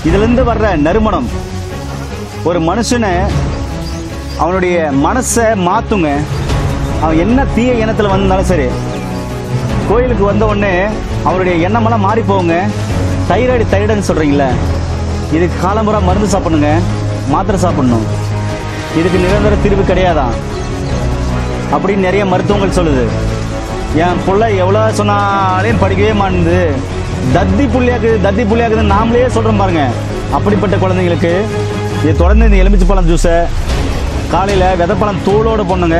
இதிலிருந்து வர்ற நறுமணம் ஒரு மனுஷனை அவனுடைய மனசை மாத்துங்க அவன் என்ன தீய எண்ணத்தில் வந்தாலும் சரி கோயிலுக்கு வந்த உடனே அவருடைய எண்ணமெல்லாம் மாறி போகுங்க தைராய்டு தைராய்டுன்னு சொல்றீங்களே இதுக்கு காலமுறை மருந்து சாப்பிடணுங்க மாத்திரை சாப்பிடணும் இதுக்கு நிரந்தர தீர்வு கிடையாதான் அப்படின்னு நிறைய மருத்துவங்கள் சொல்லுது என் புள்ள எவ்வளோ சொன்னாலையும் படிக்கவே மாட்டுது தத்தி புள்ளியாக்குது தத்தி புள்ளியாக்குதுன்னு நாமளே சொல்கிறோம் பாருங்க அப்படிப்பட்ட குழந்தைங்களுக்கு இது தொடர்ந்து இந்த எலுமிச்சை பழம் ஜூஸை காலையில் விதைப்பழம் தூளோடு போடணுங்க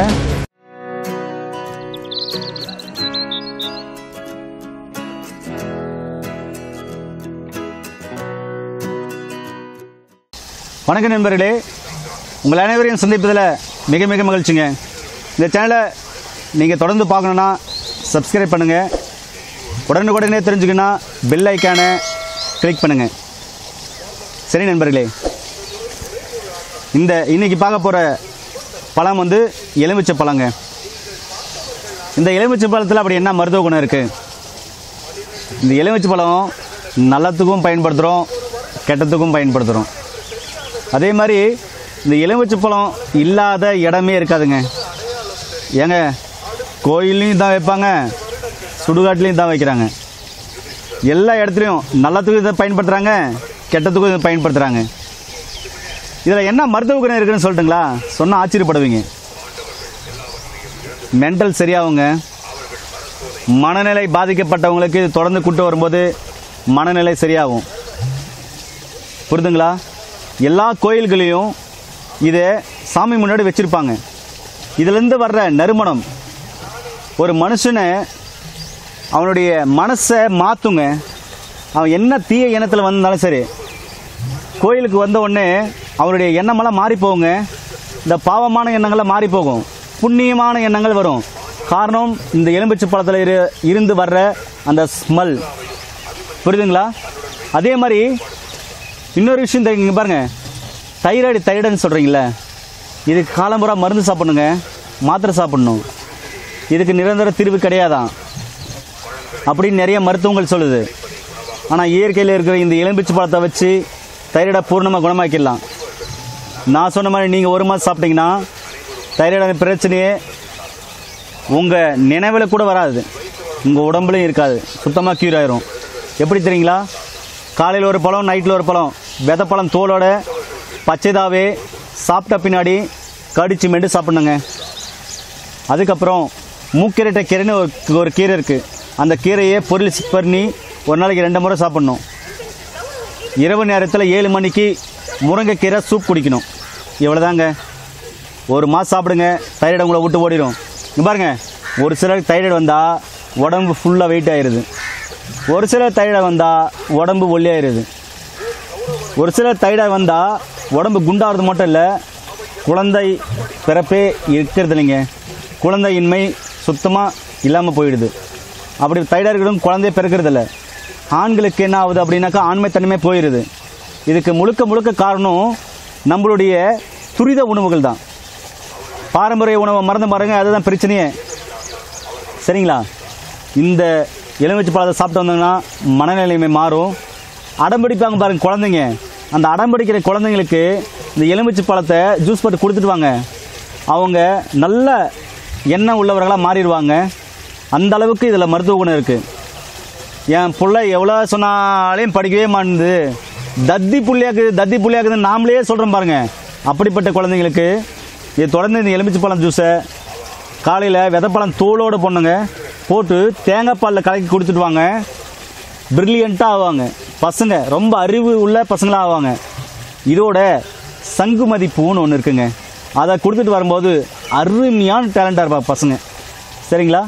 வணக்கம் நண்பர்களே உங்கள் அனைவரையும் சந்திப்பதில் மிக மிக மகிழ்ச்சிங்க இந்த சேனலை நீங்கள் தொடர்ந்து பார்க்கணுன்னா சப்ஸ்கிரைப் பண்ணுங்கள் உடனுக்குடனே தெரிஞ்சுக்கணுன்னா பெல் ஐக்கானை கிளிக் பண்ணுங்கள் சரி நண்பர்களே இந்த இன்னைக்கு பார்க்க போகிற பழம் வந்து எலுமிச்சை பழங்க இந்த எலுமிச்சை பழத்தில் அப்படி என்ன மருத்துவ குணம் இருக்குது இந்த எலுமிச்சை பழம் நல்லத்துக்கும் பயன்படுத்துகிறோம் கெட்டத்துக்கும் பயன்படுத்துகிறோம் அதே மாதிரி இந்த எலுமிச்சை பழம் இல்லாத இடமே இருக்காதுங்க ஏங்க கோயில்லையும் தான் வைப்பாங்க சுடுகாட்லேயும் தான் வைக்கிறாங்க எல்லா இடத்துலையும் நல்லத்துக்கும் இதை பயன்படுத்துகிறாங்க கெட்டத்துக்கும் இதை பயன்படுத்துகிறாங்க இதில் என்ன மருத்துவ குணம் இருக்குன்னு சொல்லட்டுங்களா சொன்னால் ஆச்சரியப்படுவீங்க மென்டல் சரியாகுங்க மனநிலை பாதிக்கப்பட்டவங்களுக்கு இது தொடர்ந்து கூட்டு வரும்போது மனநிலை சரியாகும் புரிதுங்களா எல்லா கோயில்களையும் இதை சாமி முன்னாடி வச்சிருப்பாங்க இதிலிருந்து வர்ற நறுமணம் ஒரு மனுஷனை அவனுடைய மனசை மாற்றுங்க அவன் என்ன தீய எண்ணத்தில் வந்தாலும் சரி கோயிலுக்கு வந்த உடனே அவருடைய எண்ணமெல்லாம் மாறி போகுங்க இந்த பாவமான எண்ணங்கள்லாம் மாறி போகும் புண்ணியமான எண்ணங்கள் வரும் காரணம் இந்த எலும்பிச்சை பழத்தில் இரு இருந்து வர்ற அந்த ஸ்மெல் புரியுதுங்களா அதே மாதிரி இன்னொரு விஷயம் தெரியுங்க பாருங்க தைராய்டு தைராய்டுன்னு சொல்கிறீங்களே இதுக்கு காலமுறை மருந்து சாப்பிடணுங்க மாத்திரை சாப்பிடணும் இதுக்கு நிரந்தர தீர்வு கிடையாதான் அப்படின்னு நிறைய மருத்துவங்கள் சொல்லுது ஆனால் இயற்கையில் இருக்கிற இந்த எலும்பிச்சை பழத்தை வச்சு தைராய்டை பூர்ணமாக குணமாக்கிடலாம் நான் சொன்ன மாதிரி நீங்கள் ஒரு மாதம் சாப்பிட்டீங்கன்னா தைராய்டு பிரச்சனையே உங்கள் நினைவில் கூட வராது உங்கள் உடம்புலையும் இருக்காது சுத்தமாக க்யூர் ஆயிரும் எப்படி தெரியுங்களா காலையில் ஒரு பழம் நைட்டில் ஒரு பழம் விதைப்பழம் தோலோட பச்சைதாவே சாப்பிட்ட பின்னாடி கடிச்சு மெண்டு சாப்பிடணுங்க அதுக்கப்புறம் மூக்கிரட்டை கீரைன்னு ஒரு ஒரு கீரை இருக்குது அந்த கீரையை பொருள் பண்ணி ஒரு நாளைக்கு ரெண்டு முறை சாப்பிடணும் இரவு நேரத்தில் ஏழு மணிக்கு முருங்கைக்கீரை சூப் குடிக்கணும் இவ்வளோதாங்க ஒரு மாதம் சாப்பிடுங்க தைராய்டு உங்களை விட்டு ஓடிடும் இங்க பாருங்க ஒரு சிலருக்கு தைராய்டு வந்தால் உடம்பு ஃபுல்லாக வெயிட் ஆயிடுது ஒரு சிலர் தைராய்டு வந்தால் உடம்பு ஒல்லியாயிருது ஒரு சிலர் தைராய்டு வந்தால் உடம்பு குண்டாகிறது மட்டும் இல்லை குழந்தை பிறப்பே இருக்கிறது இல்லைங்க குழந்தையின்மை சுத்தமாக இல்லாமல் போயிடுது அப்படி தைராய்டு இருக்கிறவங்க குழந்தைய பிறக்கிறதில்ல ஆண்களுக்கு என்ன ஆகுது அப்படின்னாக்கா ஆண்மைத்தன்மை போயிடுது இதுக்கு முழுக்க முழுக்க காரணம் நம்மளுடைய துரித உணவுகள் தான் பாரம்பரிய உணவை மறந்து பாருங்க அதுதான் பிரச்சனையே சரிங்களா இந்த எலுமிச்சை பழத்தை சாப்பிட்டு வந்தாங்கன்னா மனநிலைமை மாறும் அடம்பிடிப்பாங்க பாருங்க குழந்தைங்க அந்த அடம்பிடிக்கிற குழந்தைங்களுக்கு இந்த எலுமிச்சை பழத்தை ஜூஸ் போட்டு கொடுத்துட்டு வாங்க அவங்க நல்ல எண்ணம் உள்ளவர்களாக மாறிடுவாங்க அந்த அளவுக்கு இதில் மருத்துவ குணம் இருக்குது என் புள்ள எவ்வளோ சொன்னாலையும் படிக்கவே மாட்டுது தத்தி புள்ளியாக்குது தத்தி புள்ளியாக்குதுன்னு நாமளே சொல்கிறோம் பாருங்க அப்படிப்பட்ட குழந்தைங்களுக்கு இது தொடர்ந்து இந்த எலுமிச்சை பழம் ஜூஸை காலையில் விதைப்பழம் தோலோடு போடணுங்க போட்டு தேங்காய் பாலில் கலக்கி கொடுத்துட்டு வாங்க பிரில்லியண்ட்டாக ஆவாங்க பசங்க ரொம்ப அறிவு உள்ள பசங்களாக ஆவாங்க இதோட சங்குமதி பூன்னு ஒன்று இருக்குங்க அதை கொடுத்துட்டு வரும்போது அருமையான டேலண்டாக இருப்பாங்க பசங்க சரிங்களா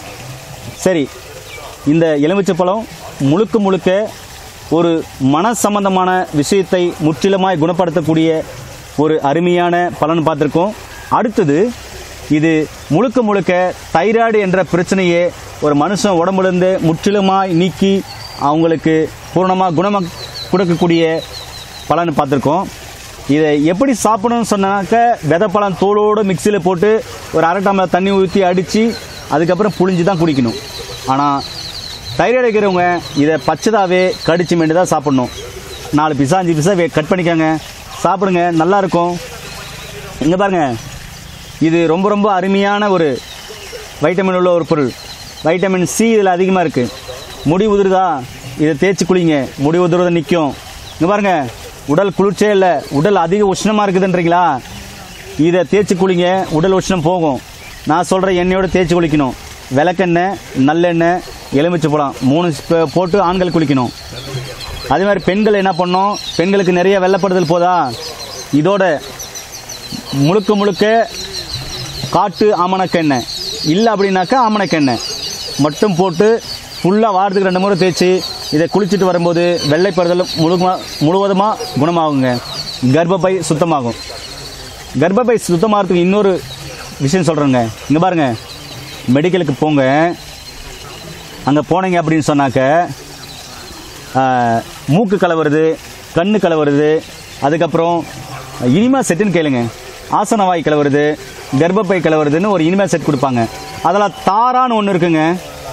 சரி இந்த எலுமிச்சை பழம் முழுக்க முழுக்க ஒரு மன சம்பந்தமான விஷயத்தை முற்றிலுமாய் குணப்படுத்தக்கூடிய ஒரு அருமையான பலன் பார்த்துருக்கோம் அடுத்தது இது முழுக்க முழுக்க தைராய்டு என்ற பிரச்சனையை ஒரு மனுஷன் உடம்புலேருந்து முற்றிலுமாய் நீக்கி அவங்களுக்கு பூர்ணமாக குணமாக கொடுக்கக்கூடிய பலன் பார்த்துருக்கோம் இதை எப்படி சாப்பிடணும்னு சொன்னாக்க விதைப்பழம் தோலோடு மிக்சியில் போட்டு ஒரு அரை டம்ளர் தண்ணி ஊற்றி அடித்து அதுக்கப்புறம் புழிஞ்சு தான் குடிக்கணும் ஆனால் தைராய்டு இருக்கிறவங்க இதை பச்சைதாவே கடிச்சு மெண்டு தான் சாப்பிடணும் நாலு பிசா அஞ்சு பிசா கட் பண்ணிக்கோங்க சாப்பிடுங்க நல்லா இருக்கும் இங்கே பாருங்க இது ரொம்ப ரொம்ப அருமையான ஒரு வைட்டமின் உள்ள ஒரு பொருள் வைட்டமின் சி இதில் அதிகமாக இருக்குது முடி உதிருதா இதை தேய்ச்சி குளிங்க முடி உதிர்றதை நிற்கும் இங்கே பாருங்க உடல் குளிர்ச்சியே இல்லை உடல் அதிக உஷ்ணமாக இருக்குதுன்றீங்களா இதை தேய்ச்சி குளிங்க உடல் உஷ்ணம் போகும் நான் சொல்கிற எண்ணெயோட தேய்ச்சி குளிக்கணும் விளக்கெண்ணெய் நல்லெண்ணெய் எலுமிச்சை பழம் மூணு ஸ்ப- போட்டு ஆண்கள் குளிக்கணும் அதே மாதிரி பெண்கள் என்ன பண்ணோம் பெண்களுக்கு நிறைய வெள்ளப்படுதல் போதா இதோட முழுக்க முழுக்க காட்டு ஆமணக்கெண்ணெய் இல்லை அப்படின்னாக்கா ஆமணக்கெண்ணெய் மட்டும் போட்டு ஃபுல்லாக வாரத்துக்கு ரெண்டு முறை தேய்ச்சி இதை குளிச்சுட்டு வரும்போது வெள்ளைப்படுதல் முழுமா முழுவதுமாக குணமாகுங்க கர்ப்பப்பை சுத்தமாகும் கர்ப்பப்பை சுத்தமாகிறதுக்கு இன்னொரு விஷயம் சொல்கிறேங்க இங்கே பாருங்க மெடிக்கலுக்கு போங்க அங்கே போனீங்க அப்படின்னு சொன்னாக்க ஆஹ், மூக்கு கலவருது கண்ணு கலவருது அதுக்கப்புறம் இனிமா செட்டுன்னு கேளுங்க ஆசன வாய் கலவருது கர்ப்பப்பை கலவருதுன்னு ஒரு இனிமா செட் கொடுப்பாங்க அதில் தாரான்னு ஒன்று இருக்குங்க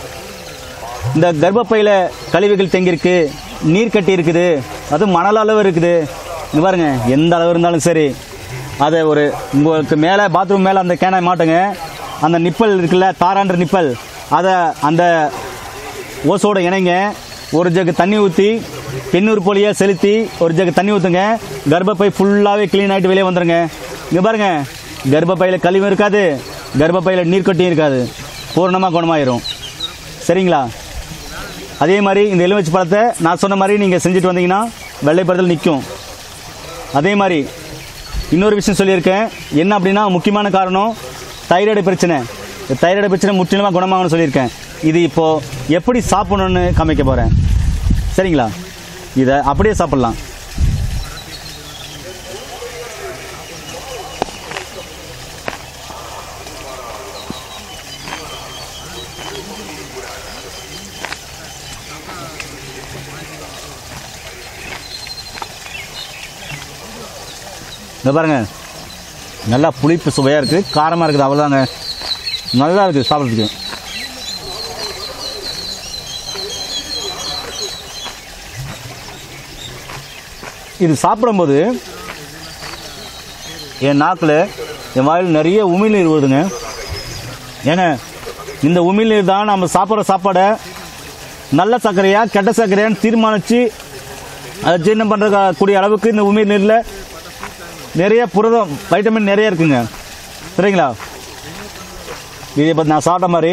இந்த கர்ப்பப்பையில் கழிவுகள் தேங்கியிருக்கு நீர் கட்டி இருக்குது அது மணல் அளவு இருக்குது இங்க பாருங்க எந்த அளவு இருந்தாலும் சரி அதை ஒரு உங்களுக்கு மேலே பாத்ரூம் மேலே அந்த கேனை மாட்டுங்க அந்த நிப்பல் இருக்குல்ல தாரான்ற நிப்பல் அதை அந்த ஓசோட இணைங்க ஒரு ஜக்கு தண்ணி ஊற்றி பெண்ணூர் போலியாக செலுத்தி ஒரு ஜக்கு தண்ணி ஊற்றுங்க கர்ப்பப்பை ஃபுல்லாகவே க்ளீன் ஆகிட்டு வெளியே வந்துடுங்க இங்கே பாருங்க கர்ப்பப்பையில் கழிவும் இருக்காது கர்ப்பப்பையில் நீர் கட்டியும் இருக்காது பூர்ணமாக குணமாயிரும் சரிங்களா அதே மாதிரி இந்த எலுமிச்சை பழத்தை நான் சொன்ன மாதிரி நீங்கள் செஞ்சுட்டு வந்தீங்கன்னா வெள்ளைப்படுதல் நிற்கும் அதே மாதிரி இன்னொரு விஷயம் சொல்லியிருக்கேன் என்ன அப்படின்னா முக்கியமான காரணம் தைராய்டு பிரச்சனை இந்த தைராய்டு பிரச்சனை முற்றிலுமாக குணமாகணும்னு சொல்லியிருக்கேன் இது இப்போது எப்படி சாப்பிடணும்னு காமிக்க போகிறேன் சரிங்களா இதை அப்படியே சாப்பிட்லாம் இந்த பாருங்க நல்லா புளிப்பு சுவையாக இருக்குது காரமாக இருக்குது அவ்வளோதாங்க நல்லா இருக்குது சாப்பிட்றதுக்கு இது சாப்பிடும்போது என் நாக்கில் என் வாயில் நிறைய உமிழ்நீர் வருதுங்க ஏங்க இந்த உமிழ்நீர் தான் நம்ம சாப்பிட்ற சாப்பாடை நல்ல சர்க்கரையா கெட்ட சர்க்கரையான்னு தீர்மானித்து அதை ஜீரணம் பண்ணுற கூடிய அளவுக்கு இந்த உமிழ்நீரில் நிறைய புரதம் வைட்டமின் நிறைய இருக்குங்க சரிங்களா இதை பற்றி நான் சாப்பிட்ட மாதிரி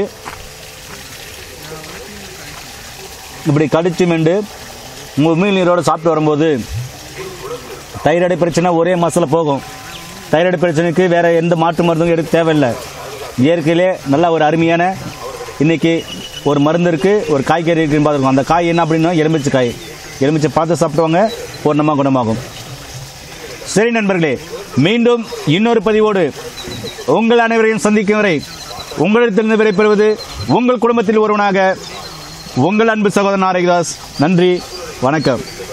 இப்படி கடிச்சு மெண்டு உங்கள் மீன் நீரோடு சாப்பிட்டு வரும்போது தைராய்டு பிரச்சனை ஒரே மாதத்தில் போகும் தைராய்டு பிரச்சனைக்கு வேற எந்த மாற்று மருந்தும் எடுக்க தேவையில்லை இயற்கையிலே நல்ல ஒரு அருமையான இன்னைக்கு ஒரு மருந்து இருக்குது ஒரு காய்கறி இருக்குன்னு பார்த்துருக்கோம் அந்த காய் என்ன அப்படின்னா எலுமிச்சை காய் எலுமிச்சை பார்த்து சாப்பிடுவாங்க பூர்ணமாக குணமாகும் சரி நண்பர்களே மீண்டும் இன்னொரு பதிவோடு உங்கள் அனைவரையும் சந்திக்கும் வரை உங்களிடத்திலிருந்து விடைபெறுவது உங்கள் குடும்பத்தில் ஒருவனாக உங்கள் அன்பு சகோதரன் ஆரோக்கியதாஸ் நன்றி வணக்கம்